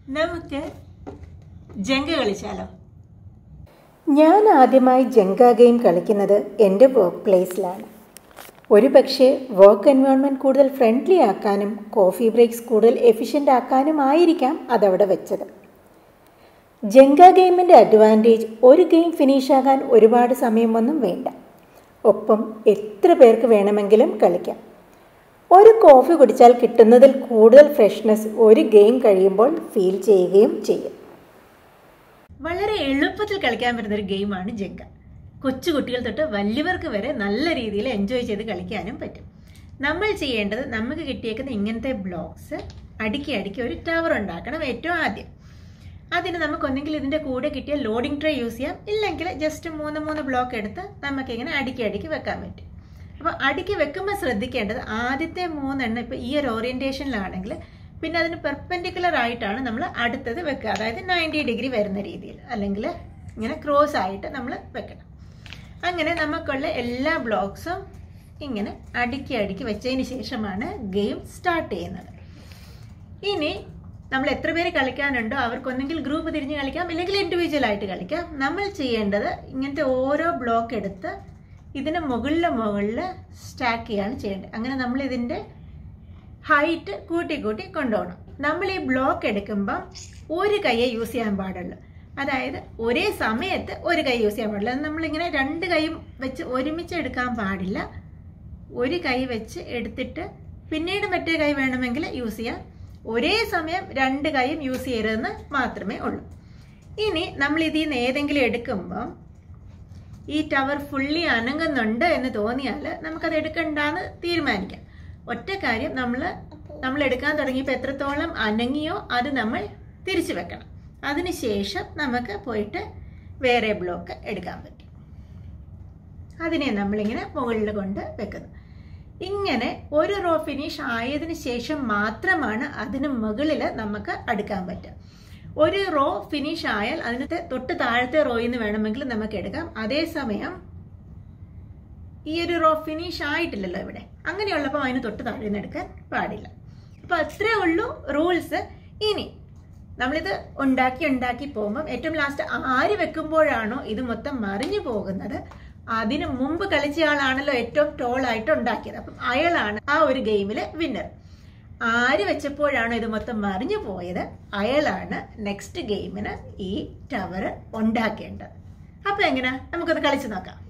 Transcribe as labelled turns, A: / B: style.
A: നമുക്ക് ജങ്ക് കളിച്ചാലോ
B: ഞാൻ ആദ്യമായി ജങ്ക ഗെയിം കളിക്കുന്നത് എൻ്റെ വർക്ക് പ്ലേസിലാണ് ഒരു പക്ഷേ വർക്ക് എൻവയോൺമെൻറ്റ് കൂടുതൽ ഫ്രണ്ട്ലി ആക്കാനും കോഫി ബ്രേക്സ് കൂടുതൽ എഫിഷ്യൻ്റ് ആക്കാനും ആയിരിക്കാം അതവിടെ വെച്ചത് ജങ്ക ഗെയിമിൻ്റെ അഡ്വാൻറ്റേജ് ഒരു ഗെയിം ഫിനിഷ് ആകാൻ ഒരുപാട് സമയമൊന്നും വേണ്ട ഒപ്പം എത്ര പേർക്ക് വേണമെങ്കിലും കളിക്കാം ഒരു കോഫി കുടിച്ചാൽ കിട്ടുന്നതിൽ കൂടുതൽ ഫ്രഷ്നെസ് ഒരു ഗെയിം കഴിയുമ്പോൾ ഫീൽ ചെയ്യുകയും ചെയ്യും
A: വളരെ എളുപ്പത്തിൽ കളിക്കാൻ പറ്റുന്ന ഒരു ഗെയിമാണ് ജങ്ക കൊച്ചു കുട്ടികൾ തൊട്ട് വലിയവർക്ക് വരെ നല്ല രീതിയിൽ എൻജോയ് ചെയ്ത് കളിക്കാനും പറ്റും നമ്മൾ ചെയ്യേണ്ടത് നമുക്ക് കിട്ടിയേക്കുന്ന ഇങ്ങനത്തെ ബ്ലോക്സ് അടുക്കി അടുക്കി ഒരു ടവർ ഉണ്ടാക്കണം ഏറ്റവും ആദ്യം അതിന് നമുക്ക് ഒന്നെങ്കിൽ ഇതിന്റെ കൂടെ കിട്ടിയ ലോഡിംഗ് ട്രേ യൂസ് ചെയ്യാം ഇല്ലെങ്കിൽ ജസ്റ്റ് മൂന്ന് മൂന്ന് ബ്ലോക്ക് എടുത്ത് നമുക്ക് ഇങ്ങനെ അടുക്കി അടുക്കി വെക്കാൻ പറ്റും അപ്പോൾ അടുക്കി വെക്കുമ്പോൾ ശ്രദ്ധിക്കേണ്ടത് ആദ്യത്തെ മൂന്നെണ്ണം ഇപ്പോൾ ഈ ഒരു ഓറിയന്റേഷനിലാണെങ്കിൽ പിന്നെ അതിന് പെർപെൻഡിക്കുലർ ആയിട്ടാണ് നമ്മൾ അടുത്തത് വെക്കുക അതായത് നയൻറ്റി ഡിഗ്രി വരുന്ന രീതിയിൽ അല്ലെങ്കിൽ ഇങ്ങനെ ക്രോസ് ആയിട്ട് നമ്മൾ വെക്കണം അങ്ങനെ നമുക്കുള്ള എല്ലാ ബ്ലോക്സും ഇങ്ങനെ അടുക്കി അടുക്കി വെച്ചതിന് ശേഷമാണ് ഗെയിം സ്റ്റാർട്ട് ചെയ്യുന്നത് ഇനി നമ്മൾ എത്ര പേര് കളിക്കാനുണ്ടോ അവർക്കൊന്നെങ്കിൽ ഗ്രൂപ്പ് തിരിഞ്ഞ് കളിക്കാം ഇല്ലെങ്കിൽ ഇൻഡിവിജ്വൽ ആയിട്ട് കളിക്കാം നമ്മൾ ചെയ്യേണ്ടത് ഇങ്ങനത്തെ ഓരോ ബ്ലോക്ക് എടുത്ത് ഇതിന് മുകളിൽ മുകളിൽ സ്റ്റാക്ക് ചെയ്യാണ് ചെയ്യേണ്ടത് അങ്ങനെ നമ്മൾ ഇതിൻ്റെ ഹൈറ്റ് കൂട്ടി കൂട്ടി കൊണ്ടുപോകണം നമ്മൾ ഈ ബ്ലോക്ക് എടുക്കുമ്പം ഒരു കൈയെ യൂസ് ചെയ്യാൻ പാടുള്ളൂ അതായത് ഒരേ സമയത്ത് ഒരു കൈ യൂസ് ചെയ്യാൻ പാടില്ല അത് നമ്മളിങ്ങനെ രണ്ട് കൈയും വെച്ച് ഒരുമിച്ച് എടുക്കാൻ പാടില്ല ഒരു കൈ വെച്ച് എടുത്തിട്ട് പിന്നീട് മറ്റേ കൈ വേണമെങ്കിൽ യൂസ് ചെയ്യാം ഒരേ സമയം രണ്ട് കൈയും യൂസ് ചെയ്യരുതെന്ന് മാത്രമേ ഉള്ളൂ ഇനി നമ്മൾ ഇതിൽ നിന്ന് ഏതെങ്കിലും എടുക്കുമ്പം ഈ ടവർ ഫുള്ളി അനങ്ങുന്നുണ്ട് എന്ന് തോന്നിയാൽ നമുക്കത് എടുക്കണ്ടെന്ന് തീരുമാനിക്കാം ഒറ്റ കാര്യം നമ്മൾ നമ്മൾ എടുക്കാൻ തുടങ്ങിയപ്പോൾ എത്രത്തോളം അനങ്ങിയോ അത് നമ്മൾ തിരിച്ചു വെക്കണം അതിനുശേഷം നമുക്ക് പോയിട്ട് വേറെ ബ്ലോക്ക് എടുക്കാൻ പറ്റും അതിനെ നമ്മളിങ്ങനെ മുകളിൽ കൊണ്ട് വെക്കുന്നു ഇങ്ങനെ ഒരു റോ ഫിനിഷ് ആയതിനു ശേഷം മാത്രമാണ് അതിന് മുകളിൽ നമുക്ക് അടുക്കാൻ പറ്റുക ഒരു റോ ഫിനിഷ് ആയാൽ അതിനകത്ത് തൊട്ട് താഴത്തെ റോയിൽ നിന്ന് വേണമെങ്കിൽ നമുക്ക് എടുക്കാം അതേസമയം ഈ ഒരു റോ ഫിനിഷ് ആയിട്ടില്ലല്ലോ ഇവിടെ അങ്ങനെയുള്ളപ്പോൾ അതിന് തൊട്ട് താഴെ നിന്ന് എടുക്കാൻ പാടില്ല അപ്പൊ അത്രേ ഉള്ളൂ റൂൾസ് ഇനി നമ്മളിത് ഉണ്ടാക്കി ഉണ്ടാക്കി പോകുമ്പോൾ ഏറ്റവും ലാസ്റ്റ് ആര് വെക്കുമ്പോഴാണോ ഇത് മൊത്തം മറിഞ്ഞു പോകുന്നത് അതിന് മുമ്പ് കളിച്ച ആളാണല്ലോ ഏറ്റവും ടോൾ ആയിട്ട് ഉണ്ടാക്കിയത് അപ്പം അയാളാണ് ആ ഒരു ഗെയിമിലെ വിന്നർ ആര് വെച്ചപ്പോഴാണോ ഇത് മൊത്തം മറിഞ്ഞു പോയത് അയാളാണ് നെക്സ്റ്റ് ഗെയിമിന് ഈ ടവർ ഉണ്ടാക്കേണ്ടത് അപ്പൊ എങ്ങനെ നമുക്കത് കളിച്ചു നോക്കാം